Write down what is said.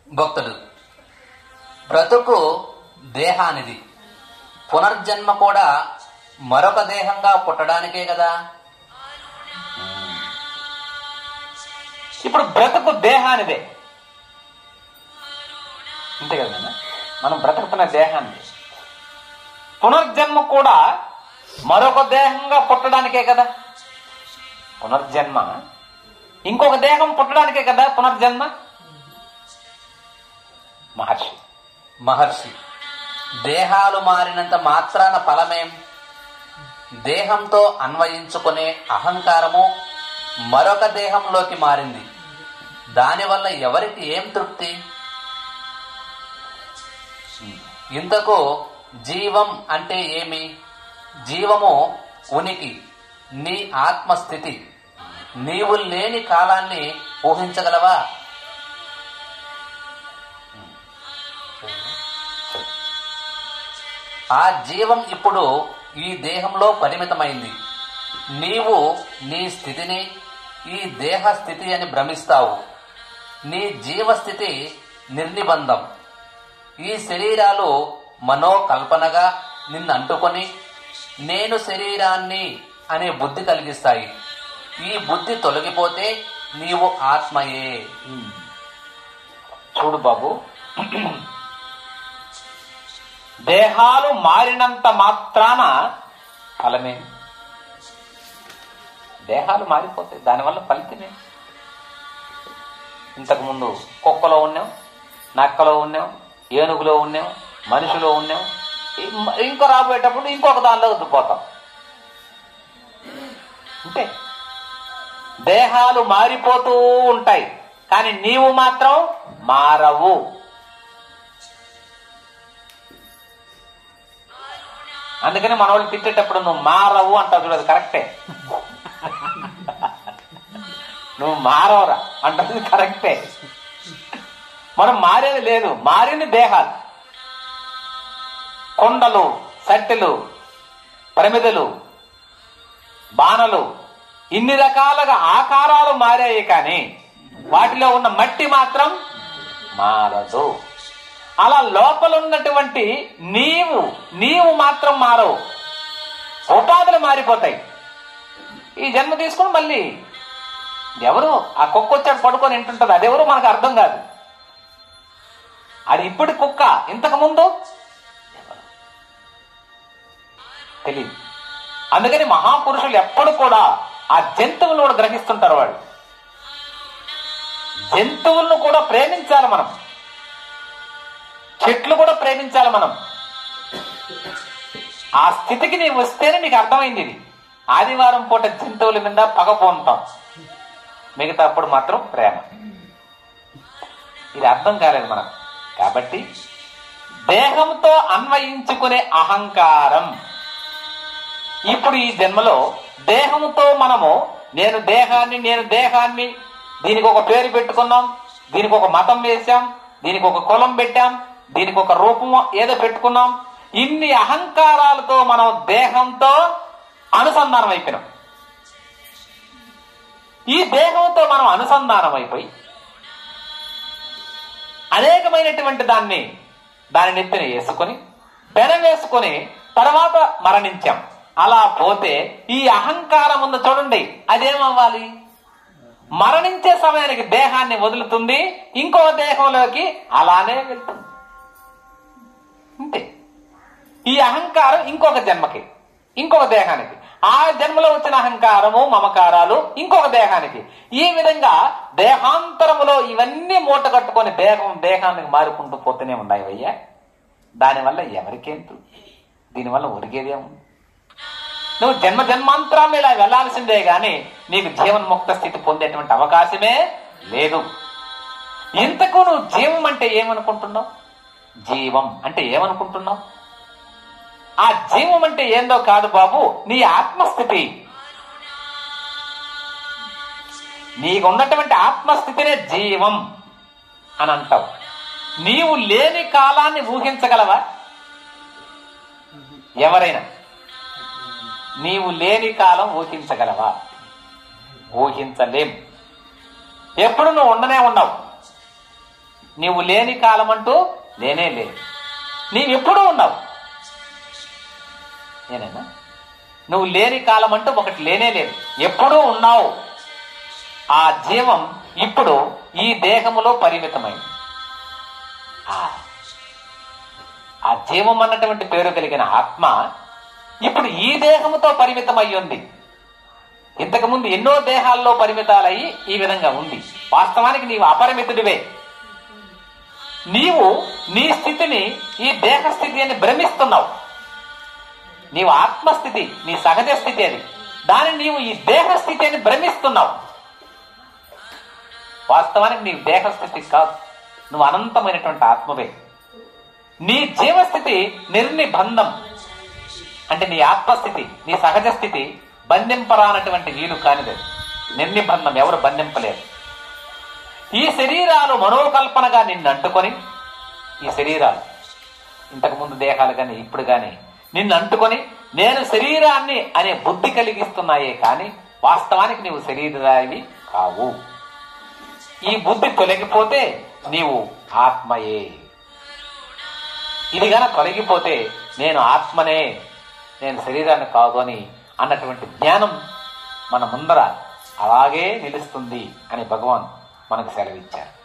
భక్తుడు బ్రతుకు దేహానిది పునర్జన్మ కూడా మరొక దేహంగా పుట్టడానికే కదా ఇప్పుడు బ్రతుకు దేహానిదే అంతే కదా నాన్న? మనం బ్రతుకుతున్న దేహాన్ని పునర్జన్మ కూడా మరొక దేహంగా పుట్టడానికే కదా పునర్జన్మ ఇంకొక దేహం పుట్టడానికే కదా పునర్జన్మ మహర్షి మహర్షి దేహాలు మారినంత మాత్రాన ఫలమేం దేహంతో అన్వయించుకునే అహంకారము మరొక దేహంలోకి మారింది దానివల్ల ఎవరికి ఏం తృప్తి ఇంతకు జీవం అంటే ఏమి జీవము ఉనికి నీ ఆత్మస్థితి నీవు లేని కాలాన్ని ఊహించగలవా ఆ జీవం ఇప్పుడు ఈ దేహంలో పరిమితమైంది నీవు నీ స్థితిని ఈ దేహ స్థితి అని భ్రమిస్తావు నీ జీవస్థితి నిర్నిబంధం ఈ శరీరాలు మనోకల్పనగా నిన్ను అంటుకొని నేను శరీరాన్ని అనే బుద్ధి కలిగిస్తాయి ఈ బుద్ధి తొలగిపోతే నీవు ఆత్మయే చూడు బాబు దేహాలు మారినంత మాత్రాన ఫలమే దేహాలు మారిపోతాయి దానివల్ల ఫలితమే ఇంతకుముందు కుక్కలో ఉన్నాం నక్కలో ఉన్నాం ఏనుగులో ఉన్నాం మనిషిలో ఉన్నాం ఇం- ఇంకో రాబోయేటప్పుడు ఇంకొక దానిలో వద్దుపోతాం అంతే దేహాలు మారిపోతూ ఉంటాయి కానీ నీవు మాత్రం మారవు అందుకని మన వాళ్ళు తిట్టేటప్పుడు నువ్వు మారవు అంటావు చూడదు కరెక్టే నువ్వు మారవరా అంటది కరెక్టే మనం మారేది లేదు మారింది దేహాలు కొండలు సట్టెలు ప్రమిదలు బాణలు ఇన్ని రకాలుగా ఆకారాలు మారాయి కానీ వాటిలో ఉన్న మట్టి మాత్రం మారదు అలా లోపల ఉన్నటువంటి నీవు నీవు మాత్రం మారవు ఉపాధులు మారిపోతాయి ఈ జన్మ తీసుకుని మళ్ళీ ఎవరు ఆ కుక్క వచ్చాడు పడుకొని వింటుంటది అదెవరు మనకు అర్థం కాదు అది ఇప్పుడు కుక్క ఇంతకు ముందు తెలియదు అందుకని మహాపురుషులు ఎప్పుడు కూడా ఆ జంతువులను కూడా గ్రహిస్తుంటారు వాళ్ళు జంతువులను కూడా ప్రేమించాలి మనం చెట్లు కూడా ప్రేమించాలి మనం ఆ స్థితికి నీవు వస్తేనే నీకు అర్థమైంది ఇది ఆదివారం పూట జంతువుల మీద పగ పోంటాం మిగతా అప్పుడు మాత్రం ప్రేమ ఇది అర్థం కాలేదు మనకు కాబట్టి దేహంతో అన్వయించుకునే అహంకారం ఇప్పుడు ఈ జన్మలో దేహంతో మనము నేను దేహాన్ని నేను దేహాన్ని దీనికి ఒక పేరు పెట్టుకున్నాం దీనికి ఒక మతం వేశాం దీనికి ఒక కులం పెట్టాం దీనికి ఒక రూపం ఏదో పెట్టుకున్నాం ఇన్ని అహంకారాలతో మనం దేహంతో అనుసంధానం అయిపోయినాం ఈ దేహంతో మనం అనుసంధానం అయిపోయి అనేకమైనటువంటి దాన్ని దాని నెత్తిన వేసుకొని పెన వేసుకొని తర్వాత మరణించాం అలా పోతే ఈ అహంకారం ఉంది చూడండి అదేమవ్వాలి మరణించే సమయానికి దేహాన్ని వదులుతుంది ఇంకో దేహంలోకి అలానే వెళ్తుంది అంతే ఈ అహంకారం ఇంకొక జన్మకి ఇంకొక దేహానికి ఆ జన్మలో వచ్చిన అహంకారము మమకారాలు ఇంకొక దేహానికి ఈ విధంగా దేహాంతరములో ఇవన్నీ మూట కట్టుకొని దేహం దేహానికి మారుకుంటూ పోతూనే ఉన్నాయి అయ్యా దానివల్ల ఎవరికేం తృప్తి? దీనివల్ల ఒరిగేదేముంది నువ్వు జన్మ జన్మాంతరాలు ఇలా వెళ్లాల్సిందే గాని నీకు జీవన్ముక్త స్థితి పొందేటువంటి అవకాశమే లేదు ఇంతకు నువ్వు జీవం అంటే ఏమనుకుంటున్నావు జీవం అంటే ఏమనుకుంటున్నావు ఆ జీవం అంటే ఏందో కాదు బాబు నీ ఆత్మస్థితి నీకున్నటువంటి ఆత్మస్థితినే జీవం అని అంటావు నీవు లేని కాలాన్ని ఊహించగలవా ఎవరైనా నీవు లేని కాలం ఊహించగలవా ఊహించలేం ఎప్పుడు నువ్వు ఉండనే ఉన్నావు నీవు లేని కాలం అంటూ లేనే లేదు నీవెప్పుడూ ఉన్నావు నేనేనా నువ్వు లేని కాలం అంటూ ఒకటి లేనే లేదు ఎప్పుడూ ఉన్నావు ఆ జీవం ఇప్పుడు ఈ దేహములో పరిమితమైంది ఆ ఆ జీవం అన్నటువంటి పేరు కలిగిన ఆత్మ ఇప్పుడు ఈ దేహముతో పరిమితమై ఉంది ఇంతకుముందు ఎన్నో దేహాల్లో పరిమితాలయ్యి ఈ విధంగా ఉంది వాస్తవానికి నీవు అపరిమితుడివే నీవు నీ స్థితిని ఈ దేహ స్థితి అని భ్రమిస్తున్నావు నీవు ఆత్మస్థితి నీ సహజ స్థితి అది దాన్ని నీవు ఈ దేహ స్థితి అని భ్రమిస్తున్నావు వాస్తవానికి నీ దేహస్థితి కాదు నువ్వు అనంతమైనటువంటి ఆత్మవే నీ జీవస్థితి నిర్నిబంధం అంటే నీ ఆత్మస్థితి నీ సహజ స్థితి బంధింపరానటువంటి వీలు కానిది నిర్నిబంధం ఎవరు బంధింపలేరు ఈ శరీరాలు మనోకల్పనగా నిన్ను అంటుకొని ఈ శరీరాలు ఇంతకుముందు దేహాలు కానీ ఇప్పుడు కానీ నిన్ను అంటుకొని నేను శరీరాన్ని అనే బుద్ధి కలిగిస్తున్నాయే కానీ వాస్తవానికి నీవు శరీరావి కావు ఈ బుద్ధి తొలగిపోతే నీవు ఆత్మయే ఇది గన తొలగిపోతే నేను ఆత్మనే నేను శరీరాన్ని కాదు అని అన్నటువంటి జ్ఞానం మన ముందర అలాగే నిలుస్తుంది అని భగవాన్ మనకు సెలవిచ్చారు